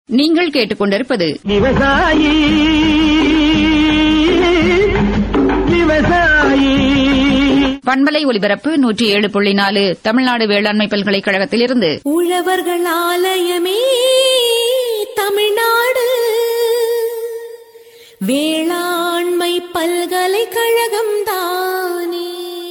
நீங்கள் கேட்டுக்கொண்டிருப்பது விவசாயி விவசாயி பண்பலை ஒலிபரப்பு நூற்றி ஏழு புள்ளி நாலு தமிழ்நாடு வேளாண்மை பல்கலைக்கழகத்திலிருந்து உழவர்கள் ஆலயமே தமிழ்நாடு வேளாண்மை பல்கலைக்கழகம் தானே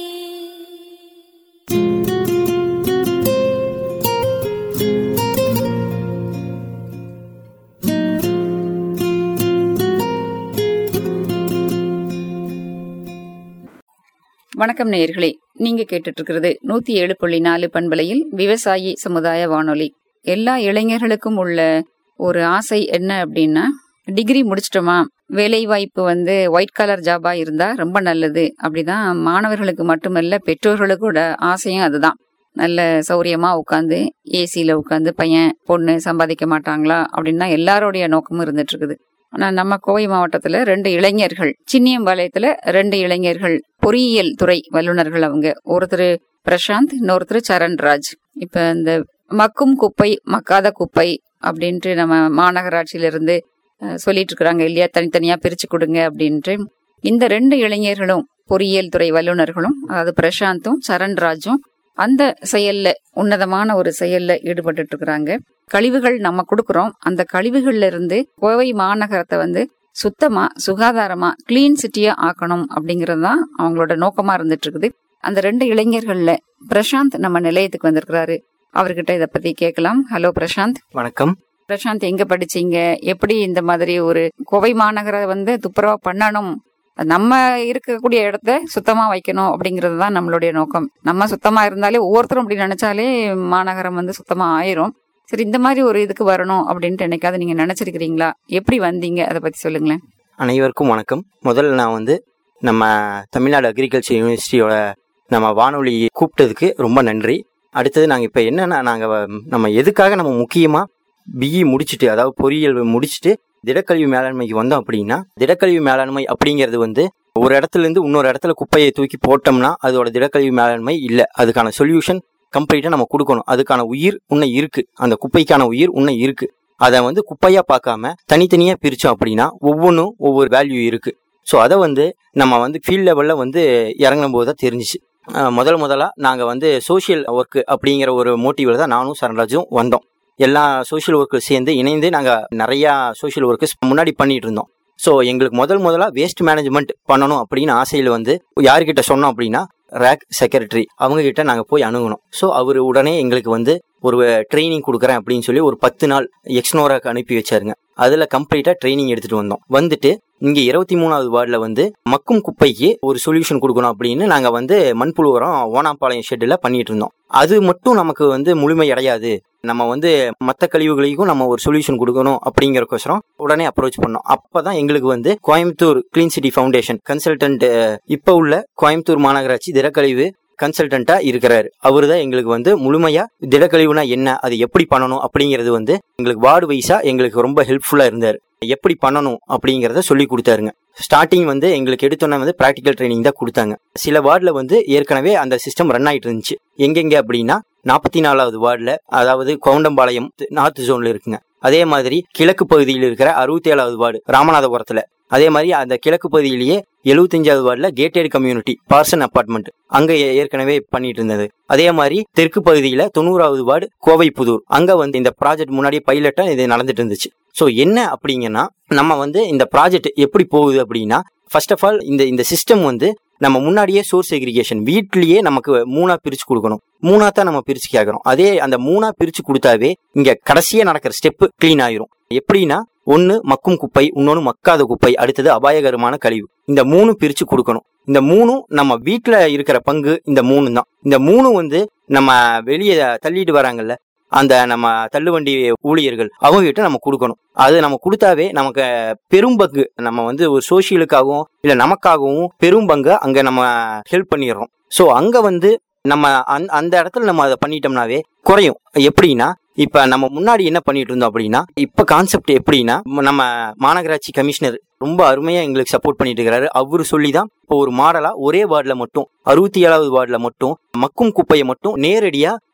வணக்கம் நேயர்களே நீங்க கேட்டுட்டு இருக்கிறது நூத்தி ஏழு புள்ளி நாலு பண்பலையில் விவசாயி சமுதாய வானொலி எல்லா இளைஞர்களுக்கும் உள்ள ஒரு ஆசை என்ன அப்படின்னா டிகிரி முடிச்சிட்டோமா வேலை வாய்ப்பு வந்து ஒயிட் கலர் ஜாபா இருந்தா ரொம்ப நல்லது அப்படிதான் மாணவர்களுக்கு மட்டுமல்ல பெற்றோர்களுக்கோட ஆசையும் அதுதான் நல்ல சௌரியமா உட்காந்து ஏசியில உட்காந்து பையன் பொண்ணு சம்பாதிக்க மாட்டாங்களா அப்படின்னா எல்லாரோடைய நோக்கமும் இருந்துட்டு இருக்குது ஆனா நம்ம கோவை மாவட்டத்துல ரெண்டு இளைஞர்கள் சின்னியம்பாளையத்துல ரெண்டு இளைஞர்கள் பொறியியல் துறை வல்லுநர்கள் அவங்க ஒருத்தர் பிரசாந்த் இன்னொருத்தர் சரண்ராஜ் இப்ப இந்த மக்கும் குப்பை மக்காத குப்பை அப்படின்ட்டு நம்ம மாநகராட்சியில இருந்து அஹ், சொல்லிட்டு இருக்கிறாங்க இல்லையா தனித்தனியா பிரிச்சு கொடுங்க அப்படின்ட்டு இந்த ரெண்டு இளைஞர்களும் பொறியியல் துறை வல்லுநர்களும் அதாவது பிரசாந்தும் சரண்ராஜும் அந்த செயல்ல உன்னதமான ஒரு செயல்ல ஈடுபட்டு இருக்கிறாங்க கழிவுகள் நம்ம கொடுக்கறோம் அந்த கழிவுகள்ல இருந்து கோவை மாநகரத்தை வந்து சுத்தமா சுகாதாரமா கிளீன் சிட்டியா ஆக்கணும் அப்படிங்கறது தான் அவங்களோட நோக்கமா இருந்துட்டு இருக்குது அந்த ரெண்டு இளைஞர்கள்ல பிரசாந்த் நம்ம நிலையத்துக்கு வந்திருக்கிறாரு அவர்கிட்ட இத பத்தி கேட்கலாம் ஹலோ பிரசாந்த் வணக்கம் பிரசாந்த் எங்க படிச்சீங்க எப்படி இந்த மாதிரி ஒரு கோவை மாநகரை வந்து துப்புரவா பண்ணணும் நம்ம இருக்கக்கூடிய இடத்த சுத்தமா வைக்கணும் அப்படிங்கிறது தான் நம்மளுடைய நோக்கம் நம்ம சுத்தமா இருந்தாலே ஒவ்வொருத்தரும் அப்படி நினைச்சாலே மாநகரம் வந்து சுத்தமா ஆயிரும் சரி இந்த மாதிரி ஒரு இதுக்கு வரணும் அப்படின்ட்டு என்னைக்காவது நீங்க நினைச்சிருக்கிறீங்களா எப்படி வந்தீங்க அதை பத்தி சொல்லுங்களேன் அனைவருக்கும் வணக்கம் முதல்ல நான் வந்து நம்ம தமிழ்நாடு அக்ரிகல்ச்சர் யூனிவர்சிட்டியோட நம்ம வானொலி கூப்பிட்டதுக்கு ரொம்ப நன்றி அடுத்தது நாங்கள் இப்போ என்னன்னா நாங்கள் நம்ம எதுக்காக நம்ம முக்கியமாக பிஇ முடிச்சுட்டு அதாவது பொறியியல் முடிச்சுட்டு திடக்கழிவு மேலாண்மைக்கு வந்தோம் அப்படின்னா திடக்கழிவு மேலாண்மை அப்படிங்கிறது வந்து ஒரு இடத்துல இருந்து இன்னொரு இடத்துல குப்பையை தூக்கி போட்டோம்னா அதோட திடக்கழிவு மேலாண்மை இல்லை அதுக்கான சொல்யூஷன் கம்ப்ளீட்டாக நம்ம கொடுக்கணும் அதுக்கான உயிர் உன்னை இருக்கு அந்த குப்பைக்கான உயிர் உன்னை இருக்கு அதை வந்து குப்பையா பார்க்காம தனித்தனியா பிரிச்சோம் அப்படின்னா ஒவ்வொன்றும் ஒவ்வொரு வேல்யூ இருக்கு ஸோ அதை வந்து நம்ம வந்து ஃபீல்ட் லெவலில் வந்து இறங்கும் போது தான் தெரிஞ்சிச்சு அஹ் முதல் முதலா நாங்கள் வந்து சோஷியல் ஒர்க் அப்படிங்கிற ஒரு மோட்டிவில் தான் நானும் சரண்ராஜும் வந்தோம் எல்லா சோஷியல் ஒர்க்கு சேர்ந்து இணைந்து நாங்கள் நிறையா சோஷியல் ஒர்க்கர்ஸ் முன்னாடி பண்ணிட்டு இருந்தோம் ஸோ எங்களுக்கு முதல் முதலா வேஸ்ட் மேனேஜ்மெண்ட் பண்ணணும் அப்படின்னு ஆசையில் வந்து யார்கிட்ட சொன்னோம் அப்படின்னா ரேக் செக்ரட்டரி அவங்க கிட்ட நாங்கள் போய் அணுகணும் ஸோ அவர் உடனே எங்களுக்கு வந்து ஒரு ட்ரைனிங் கொடுக்குறேன் அப்படின்னு சொல்லி ஒரு பத்து நாள் எக்ஸ்னோராக்கு அனுப்பி வச்சாருங்க அதில் கம்ப்ளீட்டாக ட்ரைனிங் எடுத்துட்டு வந்தோம் வந்துட்டு இங்கே இருபத்தி மூணாவது வார்டில் வந்து மக்கும் குப்பைக்கு ஒரு சொல்யூஷன் கொடுக்கணும் அப்படின்னு நாங்கள் வந்து மண்புழு உரம் ஓனாம்பாளையம் ஷெட்டில் பண்ணிட்டு இருந்தோம் அது மட்டும் நமக்கு வந்து முழுமை அடையாது நம்ம வந்து மற்ற கழிவுகளுக்கும் நம்ம ஒரு சொல்யூஷன் கொடுக்கணும் அப்படிங்கறக்கோசரம் உடனே அப்ரோச் பண்ணோம் அப்பதான் எங்களுக்கு வந்து Coimbatore clean city foundation consultant இப்போ உள்ள கோயம்புத்தூர் மாநகராட்சி திடக்கழிவு கன்சல்டண்டா இருக்கிறாரு அவரு தான் எங்களுக்கு வந்து முழுமையா திடக்கழிவுனா என்ன அது எப்படி பண்ணணும் அப்படிங்கிறது வந்து எங்களுக்கு வார்டு வைஸா எங்களுக்கு ரொம்ப ஹெல்ப்ஃபுல்லா இருந்தார் எப்படி பண்ணணும் அப்படிங்கறத சொல்லி கொடுத்தாருங்க ஸ்டார்டிங் வந்து எங்களுக்கு எடுத்தோன்னே வந்து ப்ராக்டிக்கல் ட்ரைனிங் தான் கொடுத்தாங்க சில வார்டில் வந்து ஏற்கனவே அந்த சிஸ்டம் ரன் ஆயிட்டு இருந்துச்சு எங்கெங்க அப்படின்னா நாற்பத்தி நாலாவது வார்டில் அதாவது கவுண்டம்பாளையம் நார்த் ஜோன்ல இருக்குங்க அதே மாதிரி கிழக்கு பகுதியில் இருக்கிற அறுபத்தி ஏழாவது வார்டு ராமநாதபுரத்துல அதே மாதிரி அந்த கிழக்கு பகுதியிலேயே எழுபத்தஞ்சாவது வார்டில் கேட்டட் கம்யூனிட்டி பார்சன் அபார்ட்மெண்ட் அங்க ஏ- ஏற்கனவே பண்ணிட்டு இருந்தது அதே மாதிரி தெற்கு பகுதியில தொண்ணூறாவது வார்டு கோவை புதூர் அங்க வந்து இந்த ப்ராஜெக்ட் முன்னாடியே பைலட்டா இது நடந்துட்டு இருந்துச்சு ஸோ என்ன அப்படிங்கன்னா நம்ம வந்து இந்த ப்ராஜெக்ட் எப்படி போகுது அப்படின்னா ஃபர்ஸ்ட் ஆஃப் ஆல் இந்த இந்த சிஸ்டம் வந்து நம்ம முன்னாடியே சோர்ஸ் எக்ரிகேஷன் வீட்லயே நமக்கு மூணா பிரிச்சு கொடுக்கணும் மூணா தான் நம்ம பிரிச்சு கேட்கறோம் அதே அந்த மூணா பிரிச்சு கொடுத்தாவே இங்க கடைசியா நடக்கிற ஸ்டெப் க்ளீன் ஆயிரும் எப்படின்னா ஒன்னு மக்கும் குப்பை இன்னொன்னு மக்காத குப்பை அடுத்தது அபாயகரமான கழிவு இந்த மூணு பிரிச்சு கொடுக்கணும் இந்த மூணும் நம்ம வீட்ல இருக்கிற பங்கு இந்த மூணு தான் இந்த மூணு வந்து நம்ம வெளியே தள்ளிட்டு வராங்கல்ல அந்த நம்ம தள்ளுவண்டி ஊழியர்கள் அவங்க கிட்ட நம்ம கொடுக்கணும் அது நம்ம கொடுத்தாவே நமக்கு பெரும் பங்கு நம்ம வந்து ஒரு சோசியலுக்காகவும் இல்ல நமக்காகவும் பெரும் பங்கு அங்க நம்ம ஹெல்ப் பண்ணிடுறோம் ஸோ அங்க வந்து நம்ம அந்த அந்த இடத்துல நம்ம அதை பண்ணிட்டோம்னாவே குறையும் எப்படின்னா இப்ப நம்ம முன்னாடி என்ன பண்ணிட்டு இருந்தோம் அப்படின்னா இப்ப கான்செப்ட் எப்படின்னா நம்ம மாநகராட்சி கமிஷனர் ரொம்ப அருமையா எங்களுக்கு சப்போர்ட் பண்ணிட்டு இருக்கிறாரு அவரு சொல்லி தான் இப்போ ஒரு மாடலா ஒரே வார்டுல மட்டும் அறுபத்தி ஏழாவது வார்டுல மட்டும் மக்கும் குப்பையை மட்டும் நேரடியா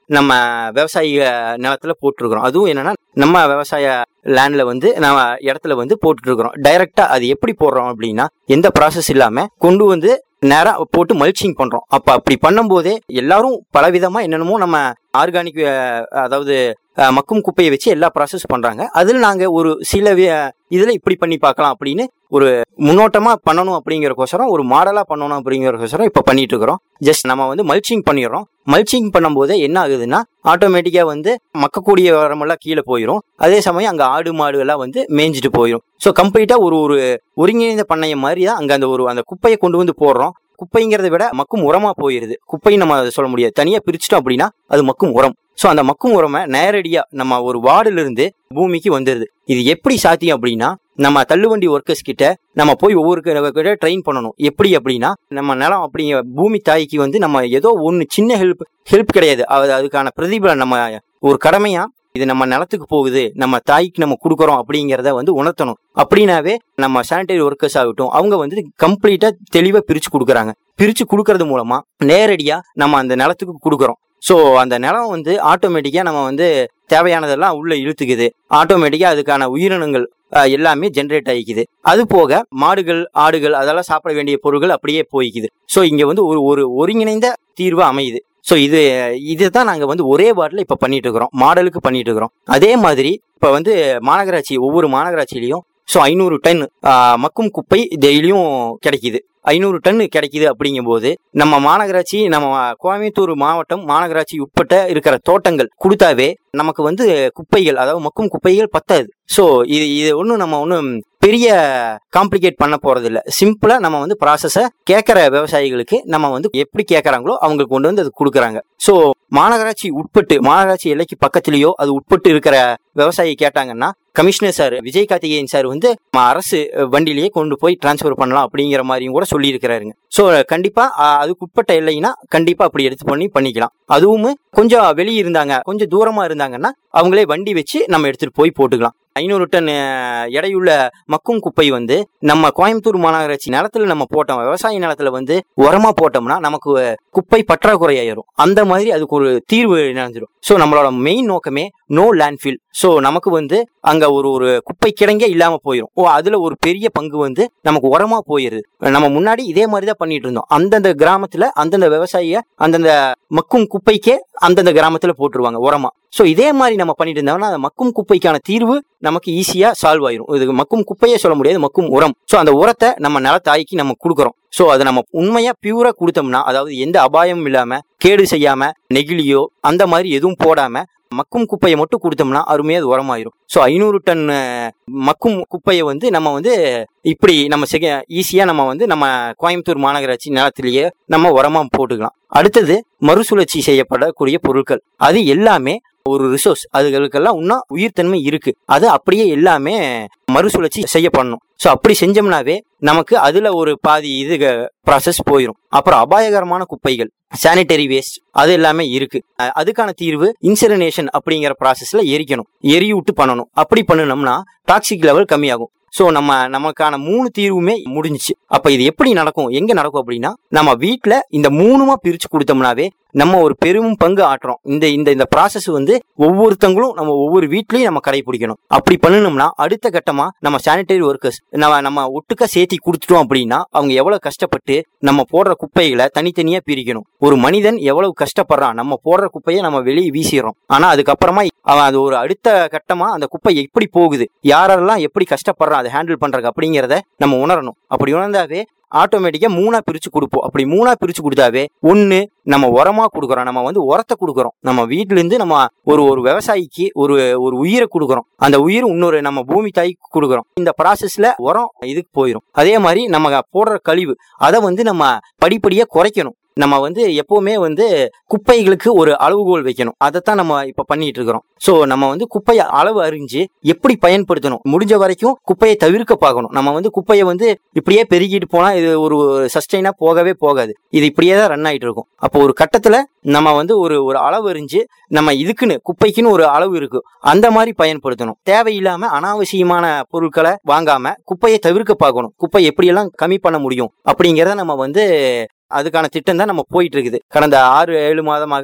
நம்ம விவசாய நிலத்துல போட்டிருக்கிறோம் அதுவும் என்னன்னா நம்ம விவசாய லேண்ட்ல வந்து நம்ம இடத்துல வந்து போட்டுட்டு இருக்கிறோம் டைரக்டா அது எப்படி போடுறோம் அப்படின்னா எந்த ப்ராசஸ் இல்லாம கொண்டு வந்து நேரா போட்டு மல்ச்சிங் பண்றோம் அப்ப அப்படி பண்ணும்போதே எல்லாரும் பலவிதமா என்னென்னமோ நம்ம ஆர்கானிக் அதாவது அஹ், மக்கும் குப்பையை வச்சு எல்லா ப்ராசஸ் பண்றாங்க அதில் நாங்க ஒரு சில வி- இதுல இப்படி பண்ணி பார்க்கலாம் அப்படின்னு ஒரு முன்னோட்டமா பண்ணணும் அப்படிங்கறக்கோசரம் ஒரு மாடலா பண்ணணும் அப்படிங்கறக்கோசரம் இப்ப பண்ணிட்டு இருக்கிறோம் ஜஸ்ட் நம்ம வந்து மல்ச்சிங் பண்ணிடுறோம் மல்ச்சிங் பண்ணும்போது என்ன ஆகுதுன்னா ஆட்டோமேட்டிக்கா வந்து மக்கக்கூடிய உரமெல்லாம் கீழே போயிடும் அதே சமயம் அங்க ஆடு மாடு எல்லாம் வந்து மேய்ஞ்சிட்டு போயிடும் ஸோ கம்ப்ளீட்டா ஒரு ஒரு ஒருங்கிணைந்த பண்ணைய மாதிரி தான் அங்க அந்த ஒரு அந்த குப்பையை கொண்டு வந்து போடுறோம் குப்பைங்கிறத விட மக்கும் உரமா போயிருது குப்பைன்னு நம்ம அதை சொல்ல முடியாது தனியா பிரிச்சுட்டோம் அப்படின்னா அது மக்கும் உரம் ஸோ அந்த மக்கும் உரமை நேரடியா நம்ம ஒரு வார்டுல இருந்து பூமிக்கு வந்துருது இது எப்படி சாத்தியம் அப்படின்னா நம்ம தள்ளுவண்டி ஒர்க்கர்ஸ் கிட்ட நம்ம போய் ஒவ்வொரு கிட்ட ட்ரெயின் பண்ணணும் எப்படி அப்படின்னா நம்ம நிலம் அப்படிங்க பூமி தாய்க்கு வந்து நம்ம ஏதோ ஒன்று சின்ன ஹெல்ப் ஹெல்ப் கிடையாது அது அதுக்கான பிரதிபலன் நம்ம ஒரு கடமையா இது நம்ம நிலத்துக்கு போகுது நம்ம தாய்க்கு நம்ம கொடுக்குறோம் அப்படிங்கிறத வந்து உணர்த்தணும் அப்படின்னாவே நம்ம சானிடரி ஒர்க்கர்ஸ் ஆகட்டும் அவங்க வந்து கம்ப்ளீட்டா தெளிவா பிரிச்சு கொடுக்குறாங்க பிரிச்சு கொடுக்கறது மூலமா நேரடியா நம்ம அந்த நிலத்துக்கு கொடுக்குறோம் ஸோ அந்த நிலம் வந்து ஆட்டோமேட்டிக்கா நம்ம வந்து தேவையானதெல்லாம் உள்ள இழுத்துக்குது ஆட்டோமேட்டிக்கா அதுக்கான உயிரினங்கள் அஹ், எல்லாமே ஜென்ரேட் ஆகிக்குது அது போக மாடுகள் ஆடுகள் அதெல்லாம் சாப்பிட வேண்டிய பொருட்கள் அப்படியே போய்க்குது ஸோ இங்க வந்து ஒரு ஒரு ஒருங்கிணைந்த தீர்வு அமையுது ஸோ இது இதுதான் நாங்கள் வந்து ஒரே வார்டில் இப்போ பண்ணிட்டு இருக்கிறோம் மாடலுக்கு பண்ணிட்டு இருக்கிறோம் அதே மாதிரி இப்போ வந்து மாநகராட்சி ஒவ்வொரு மாநகராட்சியிலையும் ஸோ ஐநூறு டன் ஆ, மக்கும் குப்பை டெய்லியும் கிடைக்குது ஐநூறு டன் கிடைக்குது அப்படிங்கும்போது நம்ம மாநகராட்சி நம்ம கோயம்புத்தூர் மாவட்டம் மாநகராட்சி உட்பட்ட இருக்கிற தோட்டங்கள் கொடுத்தாவே நமக்கு வந்து குப்பைகள் அதாவது மக்கும் குப்பைகள் பத்தாது ஸோ இது இது ஒன்றும் நம்ம ஒன்றும் பெரிய காம்ப்ளிகேட் பண்ண போறது இல்ல சிம்பிளா நம்ம வந்து ப்ராசஸை கேட்குற விவசாயிகளுக்கு நம்ம வந்து எப்படி கேட்கறாங்களோ அவங்களுக்கு கொண்டு வந்து அது கொடுக்குறாங்க ஸோ மாநகராட்சி உட்பட்டு மாநகராட்சி எல்லைக்கு பக்கத்துலயோ அது உட்பட்டு இருக்கிற விவசாயி கேட்டாங்கன்னா commissioner sir Vijay Karthikeyan sir வந்து நம்ம அரசு வண்டியிலேயே கொண்டு போய் டிரான்ஸ்ஃபர் பண்ணலாம் அப்படிங்கிற மாதிரியும் கூட சொல்லியிருக்கிறாருங்க ஸோ கண்டிப்பா அஹ், அதுக்கு உட்பட்ட இல்லைன்னா கண்டிப்பா அப்படி எடுத்து பண்ணி பண்ணிக்கலாம் அதுவும் கொஞ்சம் வெளியே இருந்தாங்க கொஞ்சம் தூரமா இருந்தாங்கன்னா அவங்களே வண்டி வச்சு நம்ம எடுத்துட்டு போய் போட்டுக்கலாம் ஐநூறு டன் அஹ், எடையுள்ள மக்கும் குப்பை வந்து நம்ம கோயம்புத்தூர் மாநகராட்சி நிலத்துல நம்ம போட்டோம் விவசாய நிலத்துல வந்து உரமா போட்டோம்னா நமக்கு குப்பை பற்றாக்குறை ஆயிரும் அந்த மாதிரி அதுக்கு ஒரு தீர்வு நினைஞ்சிரும் ஸோ நம்மளோட மெயின் நோக்கமே நோ லேண்ட்ஃபில் ஸோ நமக்கு வந்து அங்க ஒரு ஒரு குப்பை கிடங்கே இல்லாம போயிடும் ஓ அதுல ஒரு பெரிய பங்கு வந்து நமக்கு உரமா போயிருது நம்ம முன்னாடி இதே மாதிரி தான் பண்ணிட்டு இருந்தோம் அந்தந்த கிராமத்துல அந்தந்த விவசாயிய அந்தந்த மக்கும் குப்பைக்கே அந்தந்த கிராமத்துல போட்டுருவாங்க உரமா ஸோ இதே மாதிரி நம்ம பண்ணிட்டு இருந்தோம்னா அந்த மக்கும் குப்பைக்கான தீர்வு நமக்கு ஈஸியா சால்வ் ஆயிரும் இது மக்கும் குப்பையே சொல்ல முடியாது மக்கும் உரம் ஸோ அந்த உரத்தை நம்ம நிலத்தாய்க்கு நம்ம கொடுக்குறோம் ஸோ அதை நம்ம உண்மையா பியூரா கொடுத்தோம்னா அதாவது எந்த அபாயமும் இல்லாம கேடு செய்யாம நெகிழியோ அந்த மாதிரி எதுவும் போடாம மக்கும் குப்பையை மட்டும் கொடுத்தோம்னா அருமையா அது உரமாயிரும் ஸோ ஐநூறு டன் அஹ், மக்கும் குப்பையை வந்து நம்ம வந்து இப்படி நம்ம செக ஈஸியா நம்ம வந்து நம்ம கோயம்புத்தூர் மாநகராட்சி நிலத்திலேயே நம்ம உரமா போட்டுக்கலாம் அடுத்தது மறுசுழற்சி செய்யப்படக்கூடிய பொருட்கள் அது எல்லாமே ஒரு ரிசோர்ஸ் அதுகளுக்கெல்லாம் இன்னும் உயிர்த்தன்மை இருக்கு அது அப்படியே எல்லாமே மறுசுழற்சி செய்யப்படணும் ஸோ அப்படி செஞ்சோம்னாவே நமக்கு அதுல ஒரு பாதி இது ப்ராசஸ் போயிடும் அப்புறம் அபாயகரமான குப்பைகள் சானிட்டரி வேஸ்ட் அது எல்லாமே இருக்கு அஹ் அதுக்கான தீர்வு இன்சினரேஷன் அப்படிங்கிற ப்ராசஸ்ல எரிக்கணும் எரியூட்டு பண்ணணும் அப்படி பண்ணணும்னா டாக்ஸிக் லெவல் கம்மியாகும் ஸோ நம்ம நமக்கான மூணு தீர்வுமே முடிஞ்சுச்சு அப்ப இது எப்படி நடக்கும் எங்க நடக்கும் அப்படின்னா நம்ம வீட்ல இந்த மூணுமா பிரிச்சு கொடுத்தோம்னாவே நம்ம ஒரு பெரும் பங்கு ஆட்டுறோம் இந்த இந்த இந்த ப்ராசஸ் வந்து ஒவ்வொருத்தங்களும் நம்ம ஒவ்வொரு வீட்லயும் நம்ம கடைபிடிக்கணும் அப்படி பண்ணணும்னா அடுத்த கட்டமா நம்ம சானிட்டரி ஒர்க்கர்ஸ் நம்ம நம்ம ஒட்டுக்கா சேர்த்தி கொடுத்துட்டோம் அப்படின்னா அவங்க எவ்வளவு கஷ்டப்பட்டு நம்ம போடுற குப்பைகளை தனித்தனியா பிரிக்கணும் ஒரு மனிதன் எவ்வளவு கஷ்டப்படுறான் நம்ம போடுற குப்பையை நம்ம வெளியே வீசிடுறோம் ஆனா அதுக்கப்புறமா அவன் அது ஒரு அடுத்த கட்டமா அந்த குப்பை எப்படி போகுது யாரெல்லாம் எப்படி கஷ்டப்படுறான் அதை ஹேண்டில் பண்றதுக்கு அப்படிங்கிறத நம்ம உணரணும் அப்படி உணர்ந்தாவே ஆட்டோமேட்டிக்கா மூணா பிரிச்சு கொடுப்போம் அப்படி மூணா பிரிச்சு கொடுத்தாவே ஒண்ணு நம்ம உரமா கொடுக்குறோம் நம்ம வந்து உரத்தை கொடுக்குறோம் நம்ம வீட்ல இருந்து நம்ம ஒரு ஒரு விவசாயிக்கு ஒரு ஒரு உயிரை கொடுக்குறோம் அந்த உயிர் இன்னொரு நம்ம பூமி தாய்க்கு கொடுக்குறோம் இந்த ப்ராசஸ்ல உரம் இதுக்கு போயிடும் அதே மாதிரி நம்ம போடுற கழிவு அதை வந்து நம்ம படிப்படியா குறைக்கணும் நம்ம வந்து எப்பவுமே வந்து குப்பைகளுக்கு ஒரு அளவுகோல் வைக்கணும் அதைத்தான் நம்ம இப்ப பண்ணிட்டு இருக்கிறோம் சோ நம்ம வந்து குப்பையை அளவு அறிஞ்சு எப்படி பயன்படுத்தணும் முடிஞ்ச வரைக்கும் குப்பையை தவிர்க்க பார்க்கணும் நம்ம வந்து குப்பையை வந்து இப்படியே பெருகிட்டு போனா இது ஒரு சஸ்டைனா போகவே போகாது இது இப்படியே தான் ரன் ஆயிட்டு இருக்கும் அப்போ ஒரு கட்டத்துல நம்ம வந்து ஒரு ஒரு அளவு அறிஞ்சு நம்ம இதுக்குன்னு குப்பைக்குன்னு ஒரு அளவு இருக்கு அந்த மாதிரி பயன்படுத்தணும் தேவையில்லாம அனாவசியமான பொருட்களை வாங்காம குப்பையை தவிர்க்க பார்க்கணும் குப்பை எப்படியெல்லாம் கம்மி பண்ண முடியும் அப்படிங்கிறத நம்ம வந்து அதுக்கான திட்டம் தான் நம்ம போயிட்டு இருக்குது கடந்த ஆறு ஏழு மாதமாக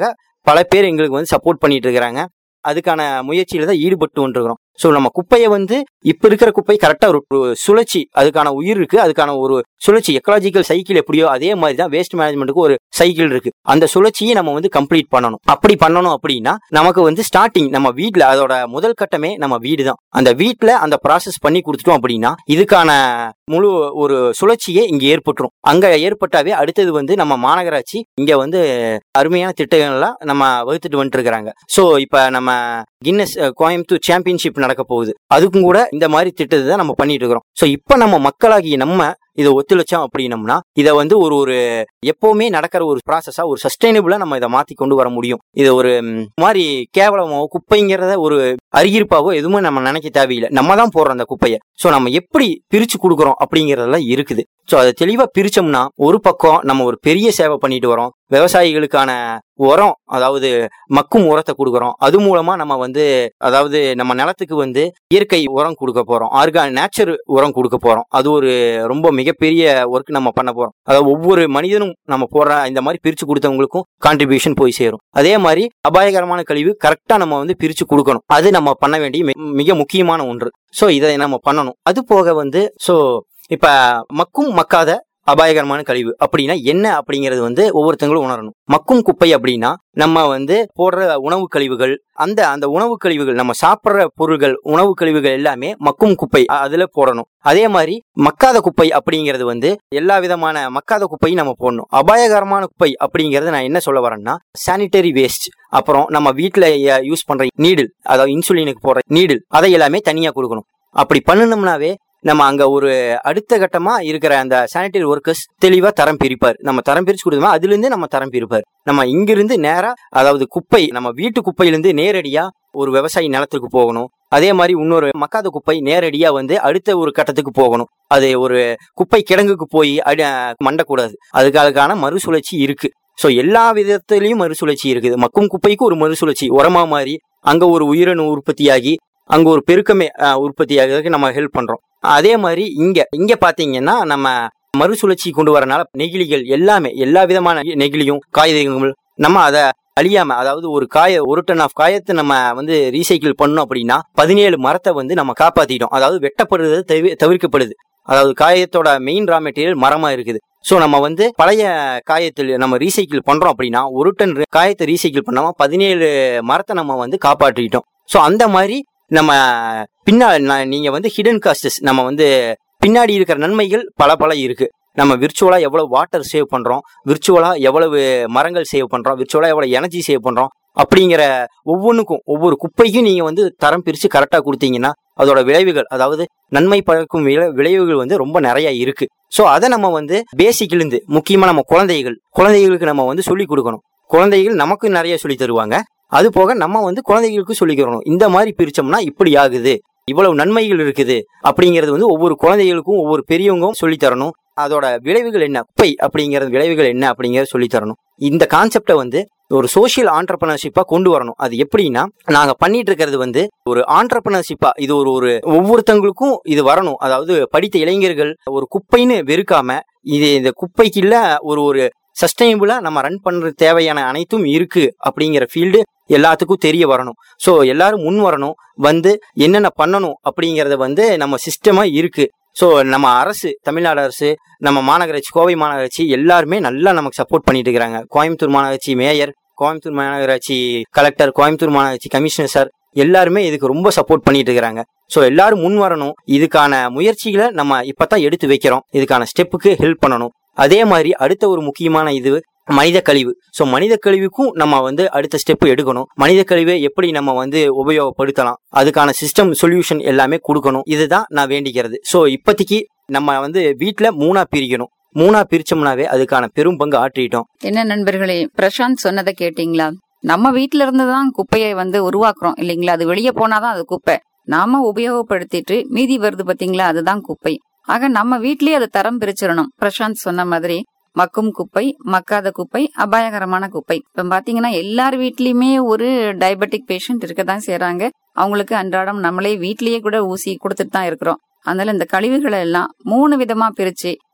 பல பேர் எங்களுக்கு வந்து சப்போர்ட் பண்ணிட்டு இருக்கிறாங்க அதுக்கான முயற்சியில தான் ஈடுபட்டு கொண்டிருக்கிறோம் ஸோ நம்ம குப்பையை வந்து இப்ப இருக்கிற குப்பை கரெக்டா ஒரு ஒரு சுழற்சி அதுக்கான உயிர் இருக்கு அதுக்கான ஒரு சுழற்சி எக்கலாஜிக்கல் சைக்கிள் எப்படியோ அதே மாதிரி தான் வேஸ்ட் மேனேஜ்மெண்ட்டுக்கு ஒரு சைக்கிள் இருக்கு அந்த சுழற்சியை நம்ம வந்து கம்ப்ளீட் பண்ணணும் அப்படி பண்ணணும் அப்படின்னா நமக்கு வந்து ஸ்டார்டிங் நம்ம வீட்ல அதோட முதல் கட்டமே நம்ம வீடு தான் அந்த வீட்ல அந்த ப்ராசஸ் பண்ணி கொடுத்துட்டோம் அப்படின்னா இதுக்கான முழு ஒரு சுழற்சியே இங்க ஏற்பட்டுரும் அங்க ஏற்பட்டாவே அடுத்தது வந்து நம்ம மாநகராட்சி இங்க வந்து அருமையான திட்டங்கள்லாம் நம்ம வகுத்துட்டு வந்துட்டு இருக்கிறாங்க ஸோ இப்ப நம்ம கின்னஸ் அஹ், கோயம்புத்தூர் சாம்பியன்ஷிப் நடக்க போகுது அதுக்கும் கூட இந்த மாதிரி திட்டத்தை தான் நம்ம பண்ணிட்டு இருக்கிறோம் ஸோ இப்போ நம்ம மக்களாகிய நம்ம இதை ஒத்துழைச்சோம் அப்படின்னம்னா இதை வந்து ஒரு ஒரு எப்பவுமே நடக்கிற ஒரு ப்ராசஸா ஒரு சஸ்டைனபிளா நம்ம இதை மாத்தி கொண்டு வர முடியும் இது ஒரு ம், மாதிரி கேவலமாவோ குப்பைங்கிறத ஒரு அருகிருப்பாவோ எதுவுமே நம்ம நினைக்க தேவையில்லை நம்ம தான் போடுறோம் அந்த குப்பையை ஸோ நம்ம எப்படி பிரிச்சு கொடுக்குறோம் அப்படிங்கறதெல்லாம் இருக்குது ஸோ அதை தெளிவா பிரிச்சோம்னா ஒரு பக்கம் நம்ம ஒரு பெரிய சேவை பண்ணிட்டு வரோம் விவசாயிகளுக்கான உரம் அதாவது மக்கும் உரத்தை கொடுக்குறோம் அது மூலமா நம்ம வந்து அதாவது நம்ம நிலத்துக்கு வந்து இயற்கை உரம் கொடுக்க போறோம் ஆர்கா நேச்சர் உரம் கொடுக்க போறோம் அது ஒரு ரொம்ப மிகப்பெரிய ஒர்க் நம்ம பண்ண போறோம் அதாவது ஒவ்வொரு மனிதனும் நம்ம போடுற இந்த மாதிரி பிரிச்சு கொடுத்தவங்களுக்கும் கான்ட்ரிபியூஷன் போய் சேரும் அதே மாதிரி அபாயகரமான கழிவு கரெக்டா நம்ம வந்து பிரிச்சு கொடுக்கணும் அது நம்ம பண்ண வேண்டிய மி- மிக முக்கியமான ஒன்று ஸோ இதை நம்ம பண்ணணும் அது போக வந்து ஸோ இப்ப மக்கும் மக்காத அபாயகரமான கழிவு அப்படின்னா என்ன அப்படிங்கிறது வந்து ஒவ்வொருத்தங்களும் உணரணும் மக்கும் குப்பை அப்படின்னா நம்ம வந்து போடுற உணவு கழிவுகள் அந்த அந்த உணவு கழிவுகள் நம்ம சாப்பிட்ற பொருள்கள் உணவு கழிவுகள் எல்லாமே மக்கும் குப்பை அ- அதுல போடணும் அதே மாதிரி மக்காத குப்பை அப்படிங்கிறது வந்து எல்லா விதமான மக்காத குப்பையும் நம்ம போடணும் அபாயகரமான குப்பை அப்படிங்கறது நான் என்ன சொல்ல வரேன்னா சானிட்டரி வேஸ்ட் அப்புறம் நம்ம வீட்டில் யூஸ் பண்ற நீடில் அதாவது இன்சுலினுக்கு போடுற நீடில் அதை எல்லாமே தனியா கொடுக்கணும் அப்படி பண்ணணும்னாவே நம்ம அங்க ஒரு அடுத்த கட்டமா இருக்கிற அந்த சானிட்டரி ஒர்க்கர்ஸ் தெளிவா தரம் பிரிப்பார் நம்ம தரம் பிரிச்சு கொடுத்தோமா அதுல இருந்தே நம்ம தரம் பிரிப்பார் நம்ம இங்கிருந்து நேரா அதாவது குப்பை நம்ம வீட்டு குப்பையிலிருந்து நேரடியா ஒரு விவசாயி நிலத்துக்கு போகணும் அதே மாதிரி இன்னொரு மக்காத குப்பை நேரடியா வந்து அடுத்த ஒரு கட்டத்துக்கு போகணும் அது ஒரு குப்பை கிடங்குக்கு போய் அடி மண்டக்கூடாது அதுக்கான மறுசுழற்சி இருக்கு ஸோ எல்லா விதத்திலையும் மறுசுழற்சி இருக்குது மக்கும் குப்பைக்கு ஒரு மறுசுழற்சி உரமா மாதிரி அங்க ஒரு உயிரணு உற்பத்தியாகி அங்க ஒரு பெருக்கமே அஹ், உற்பத்தியாகிறதுக்கு நம்ம ஹெல்ப் பண்றோம் அதே மாதிரி இங்க இங்க பாத்தீங்கன்னா நம்ம மறுசுழற்சி கொண்டு வரனால நெகிழிகள் எல்லாமே எல்லா விதமான நெகிழியும் காகிதங்கள் நம்ம அதை அழியாம அதாவது ஒரு காய ஒரு டன் ஆஃப் காயத்தை நம்ம வந்து ரீசைக்கிள் பண்ணோம் அப்படின்னா பதினேழு மரத்தை வந்து நம்ம காப்பாத்திட்டோம் அதாவது வெட்டப்படுறது தவி- தவிர்க்கப்படுது அதாவது காயத்தோட மெயின் ரா மெட்டீரியல் மரமா இருக்குது ஸோ நம்ம வந்து பழைய காயத்தில் நம்ம ரீசைக்கிள் பண்றோம் அப்படின்னா ஒரு டன் re- காயத்தை ரீசைக்கிள் பண்ணாம பதினேழு மரத்தை நம்ம வந்து காப்பாற்றிட்டோம் ஸோ அந்த மாதிரி நம்ம பின்னால் நான் நீங்க வந்து ஹிடன் காஸ்டஸ் நம்ம வந்து பின்னாடி இருக்கிற நன்மைகள் பல பல இருக்கு நம்ம விர்ச்சுவலா எவ்வளவு வாட்டர் சேவ் பண்றோம் விர்ச்சுவலா எவ்வளவு மரங்கள் சேவ் பண்றோம் விர்ச்சுவலா எவ்வளவு எனர்ஜி சேவ் பண்றோம் அப்படிங்கிற ஒவ்வொன்றுக்கும் ஒவ்வொரு குப்பைக்கும் நீங்க வந்து தரம் பிரிச்சு கரெக்டா கொடுத்தீங்கன்னா அதோட விளைவுகள் அதாவது நன்மை பயக்கும் விளை- விளைவுகள் வந்து ரொம்ப நிறைய இருக்கு ஸோ அதை நம்ம வந்து பேசிக்ல இருந்து முக்கியமா நம்ம குழந்தைகள் குழந்தைகளுக்கு நம்ம வந்து சொல்லி கொடுக்கணும் குழந்தைகள் நமக்கு நிறைய சொல்லி தருவாங்க அது போக நம்ம வந்து குழந்தைகளுக்கு சொல்லிக்கிறணும் இந்த மாதிரி பிரிச்சோம்னா இப்படி ஆகுது இவ்வளவு நன்மைகள் இருக்குது அப்படிங்கிறது வந்து ஒவ்வொரு குழந்தைகளுக்கும் ஒவ்வொரு பெரியவங்களும் சொல்லி தரணும் அதோட விளைவுகள் என்ன குப்பை அப்படிங்கிறது விளைவுகள் என்ன அப்படிங்கறத சொல்லி தரணும் இந்த கான்செப்டை வந்து ஒரு சோஷியல் ஆண்டர்பிரினர்ஷிப்பா கொண்டு வரணும் அது எப்படின்னா நாங்க பண்ணிட்டு இருக்கிறது வந்து ஒரு ஆண்டர்பிரினர்ஷிப்பா இது ஒரு ஒரு ஒவ்வொருத்தங்களுக்கும் இது வரணும் அதாவது படித்த இளைஞர்கள் ஒரு குப்பைன்னு வெறுக்காம இது இந்த குப்பைக்கு இல்ல ஒரு ஒரு சஸ்டைனபிளா நம்ம ரன் பண்ற தேவையான அனைத்தும் இருக்கு அப்படிங்கிற ஃபீல்டு எல்லாத்துக்கும் தெரிய வரணும் ஸோ எல்லாரும் முன் வரணும் வந்து என்னென்ன பண்ணணும் அப்படிங்கறத வந்து நம்ம சிஸ்டமா இருக்கு ஸோ நம்ம அரசு தமிழ்நாடு அரசு நம்ம மாநகராட்சி கோவை மாநகராட்சி எல்லாருமே நல்லா நமக்கு சப்போர்ட் பண்ணிட்டு இருக்கிறாங்க கோயம்புத்தூர் மாநகராட்சி மேயர் கோயம்புத்தூர் மாநகராட்சி கலெக்டர் கோயம்புத்தூர் மாநகராட்சி கமிஷனர் சார் எல்லாருமே இதுக்கு ரொம்ப சப்போர்ட் பண்ணிட்டு இருக்கிறாங்க ஸோ எல்லாரும் முன் வரணும் இதுக்கான முயற்சிகளை நம்ம இப்பதான் எடுத்து வைக்கிறோம் இதுக்கான ஸ்டெப்புக்கு ஹெல்ப் பண்ணணும் அதே மாதிரி அடுத்த ஒரு முக்கியமான இது மனித கழிவு ஸோ மனித கழிவுக்கும் நம்ம வந்து அடுத்த ஸ்டெப் எடுக்கணும் மனித கழிவை எப்படி நம்ம வந்து உபயோகப்படுத்தலாம் அதுக்கான சிஸ்டம் சொல்யூஷன் எல்லாமே கொடுக்கணும் இதுதான் நான் வேண்டிக்கிறது ஸோ இப்போதைக்கு நம்ம வந்து வீட்டில் மூணா பிரிக்கணும் மூணா பிரிச்சோம்னாவே அதுக்கான பெரும் பங்கு ஆற்றிட்டோம் என்ன நண்பர்களே பிரசாந்த் சொன்னதை கேட்டீங்களா நம்ம வீட்ல இருந்து தான் குப்பையை வந்து உருவாக்குறோம் இல்லைங்களா அது வெளியே போனாதான் அது குப்பை நாம உபயோகப்படுத்திட்டு மீதி வருது பாத்தீங்களா அதுதான் குப்பை ஆக நம்ம வீட்லயே அதை தரம் பிரிச்சிடணும் பிரசாந்த் சொன்ன மாதிரி மக்கும் குப்பை மக்காத குப்பை அபாயகரமான குப்பை இப்ப பாத்தீங்கன்னா எல்லார் வீட்லயுமே ஒரு டயபெட்டிக் பேஷண்ட் இருக்க தான் செய்யறாங்க அவங்களுக்கு அன்றாடம் நம்மளே வீட்லயே கூட ஊசி கொடுத்துட்டு தான் இருக்கிறோம் அதனால இந்த கழிவுகளை எல்லாம் மூணு விதமா பிரிச்சு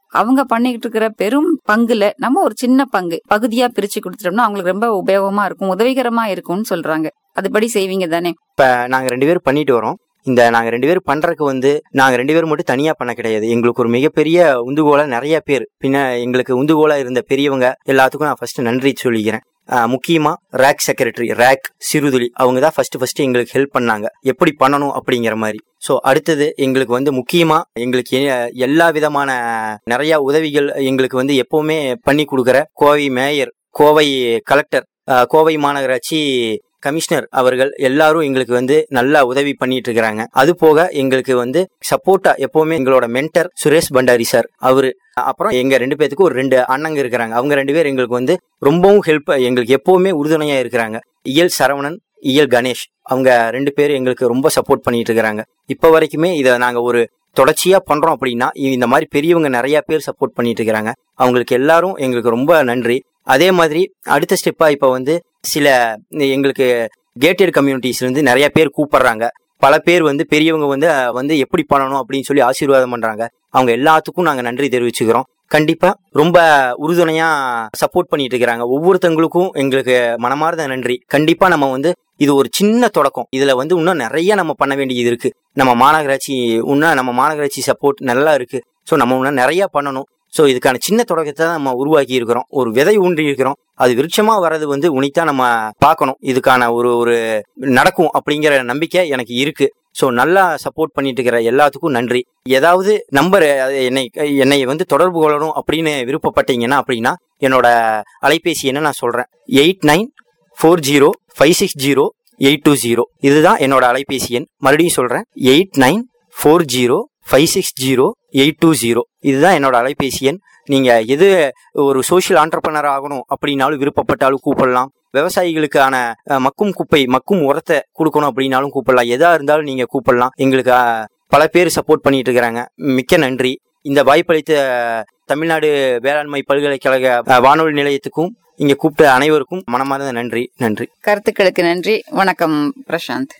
அவங்க பண்ணிக்கிட்டு இருக்கிற பெரும் பங்குல நம்ம ஒரு சின்ன பங்கு பகுதியா பிரிச்சு கொடுத்துட்டோம்னா அவங்களுக்கு ரொம்ப உபயோகமா இருக்கும் உதவிகரமா இருக்கும்னு சொல்றாங்க அதுபடி செய்வீங்க தானே இப்ப நாங்க ரெண்டு பேரும் பண்ணிட்டு வரோம் இந்த நாங்க ரெண்டு பேரும் பண்றதுக்கு வந்து நாங்க ரெண்டு பேரும் மட்டும் தனியா பண்ண கிடையாது எங்களுக்கு ஒரு மிகப்பெரிய உந்துகோலா நிறைய பேர் பின்ன எங்களுக்கு உந்துகோலா இருந்த பெரியவங்க எல்லாத்துக்கும் நான் ஃபர்ஸ்ட் நன்றி சொல்லிக்கிறேன் ஆஹ் முக்கியமா ரேக் செக்ரட்டரி ரேக் சிறுதுளி அவங்க தான் ஃபர்ஸ்ட் ஃபர்ஸ்ட் எங்களுக்கு ஹெல்ப் பண்ணாங்க எப்படி பண்ணணும் அப்படிங்கிற மாதிரி ஸோ அடுத்தது எங்களுக்கு வந்து முக்கியமா எங்களுக்கு எ- எல்லா விதமான நிறைய உதவிகள் எங்களுக்கு வந்து எப்பவுமே பண்ணி கொடுக்குற கோவை மேயர் கோவை கலெக்டர் ஆஹ் கோவை மாநகராட்சி கமிஷனர் அவர்கள் எல்லாரும் எங்களுக்கு வந்து நல்லா உதவி பண்ணிட்டு இருக்கிறாங்க அது போக எங்களுக்கு வந்து சப்போர்ட்டா எப்பவுமே எங்களோட மென்டர் சுரேஷ் பண்டாரி சார் அவரு அப்புறம் எங்க ரெண்டு பேத்துக்கும் ஒரு ரெண்டு அண்ணங்க இருக்கிறாங்க அவங்க ரெண்டு பேர் எங்களுக்கு வந்து ரொம்பவும் ஹெல்ப் எங்களுக்கு எப்பவுமே உறுதுணையா இருக்கிறாங்க இயல் சரவணன் இயல் கணேஷ் அவங்க ரெண்டு பேரும் எங்களுக்கு ரொம்ப சப்போர்ட் பண்ணிட்டு இருக்கிறாங்க இப்ப வரைக்குமே இதை நாங்க ஒரு தொடர்ச்சியா பண்றோம் அப்படின்னா இந்த மாதிரி பெரியவங்க நிறைய பேர் சப்போர்ட் பண்ணிட்டு இருக்கிறாங்க அவங்களுக்கு எல்லாரும் எங்களுக்கு ரொம்ப நன்றி அதே மாதிரி அடுத்த ஸ்டெப்பா இப்ப வந்து சில எங்களுக்கு கேட்டட் கம்யூனிட்டிஸ்ல இருந்து நிறைய பேர் கூப்பிடுறாங்க பல பேர் வந்து பெரியவங்க வந்து அஹ், வந்து எப்படி பண்ணணும் அப்படின்னு சொல்லி ஆசீர்வாதம் பண்றாங்க அவங்க எல்லாத்துக்கும் நாங்க நன்றி தெரிவிச்சுக்கிறோம் கண்டிப்பா ரொம்ப உறுதுணையா சப்போர்ட் பண்ணிட்டு இருக்கிறாங்க ஒவ்வொருத்தங்களுக்கும் எங்களுக்கு மனமார்ந்த நன்றி கண்டிப்பா நம்ம வந்து இது ஒரு சின்ன தொடக்கம் இதுல வந்து இன்னும் நிறைய நம்ம பண்ண வேண்டியது இருக்கு நம்ம மாநகராட்சி இன்னும் நம்ம மாநகராட்சி சப்போர்ட் நல்லா இருக்கு ஸோ நம்ம இன்னும் நிறைய பண்ணணும் ஸோ இதுக்கான சின்ன தொடக்கத்தை தான் நம்ம உருவாக்கி இருக்கிறோம் ஒரு விதை ஊன்றி இருக்கிறோம் அது விருட்சமா வர்றது வந்து உனித்தா நம்ம பார்க்கணும் இதுக்கான ஒரு ஒரு நடக்கும் அப்படிங்கிற நம்பிக்கை எனக்கு இருக்கு ஸோ நல்லா சப்போர்ட் பண்ணிட்டு இருக்கிற எல்லாத்துக்கும் நன்றி ஏதாவது நம்பர் என்னை என்னை வந்து தொடர்பு கொள்ளணும் அப்படின்னு விருப்பப்பட்டீங்கன்னா அப்படின்னா என்னோட அலைபேசி என்ன நான் சொல்றேன் eight nine four zero five six zero eight two zero இதுதான் என்னோட அலைபேசி எண் மறுபடியும் சொல்றேன் eight nine four zero five six zero eight two zero இதுதான் என்னோட அலைபேசி எண் நீங்க எது ஒரு சோஷியல் ஆண்டர்பனர் ஆகணும் அப்படின்னாலும் விருப்பப்பட்டாலும் கூப்பிடலாம் விவசாயிகளுக்கான அஹ், மக்கும் குப்பை மக்கும் உரத்தை கொடுக்கணும் அப்படின்னாலும் கூப்பிடலாம் எதா இருந்தாலும் நீங்க கூப்பிடலாம் எங்களுக்கு அஹ், பல பேர் சப்போர்ட் பண்ணிட்டு இருக்கிறாங்க மிக்க நன்றி இந்த வாய்ப்பளித்த அஹ், தமிழ்நாடு வேளாண்மை பல்கலைக்கழக அஹ், வானொலி நிலையத்துக்கும் இங்க கூப்பிட்ட அனைவருக்கும் மனமார்ந்த நன்றி நன்றி கருத்துக்களுக்கு நன்றி வணக்கம் பிரசாந்த்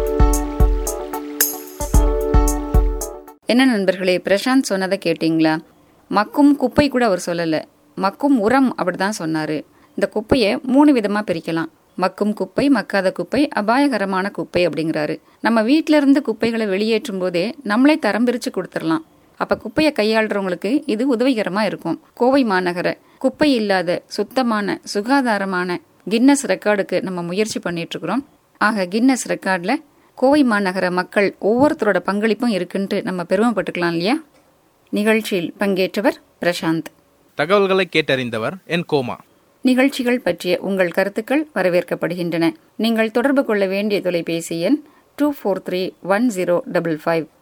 என்ன நண்பர்களே பிரசாந்த் சொன்னதை கேட்டிங்களா மக்கும் குப்பை கூட அவர் சொல்லல மக்கும் உரம் அப்படிதான் சொன்னாரு இந்த குப்பையை மூணு விதமா பிரிக்கலாம் மக்கும் குப்பை மக்காத குப்பை அபாயகரமான குப்பை அப்படிங்கிறாரு நம்ம வீட்ல இருந்து குப்பைகளை வெளியேற்றும் போதே நம்மளே தரம் பிரிச்சு கொடுத்துடலாம் அப்ப குப்பையை கையாளுறவங்களுக்கு இது உதவிகரமா இருக்கும் கோவை மாநகர குப்பை இல்லாத சுத்தமான சுகாதாரமான கின்னஸ் ரெக்கார்டுக்கு நம்ம முயற்சி பண்ணிட்டு இருக்கிறோம் ஆக கின்னஸ் ரெக்கார்ட்ல கோவை மாநகர மக்கள் ஒவ்வொருத்தரோட பங்களிப்பும் இருக்குன்ட்டு நம்ம பெருமைப்பட்டுக்கலாம் இல்லையா நிகழ்ச்சியில் பங்கேற்றவர் பிரசாந்த் தகவல்களை கேட்டறிந்தவர் என் கோமா நிகழ்ச்சிகள் பற்றிய உங்கள் கருத்துக்கள் வரவேற்கப்படுகின்றன நீங்கள் தொடர்பு கொள்ள வேண்டிய தொலைபேசி எண் two four three one zero double five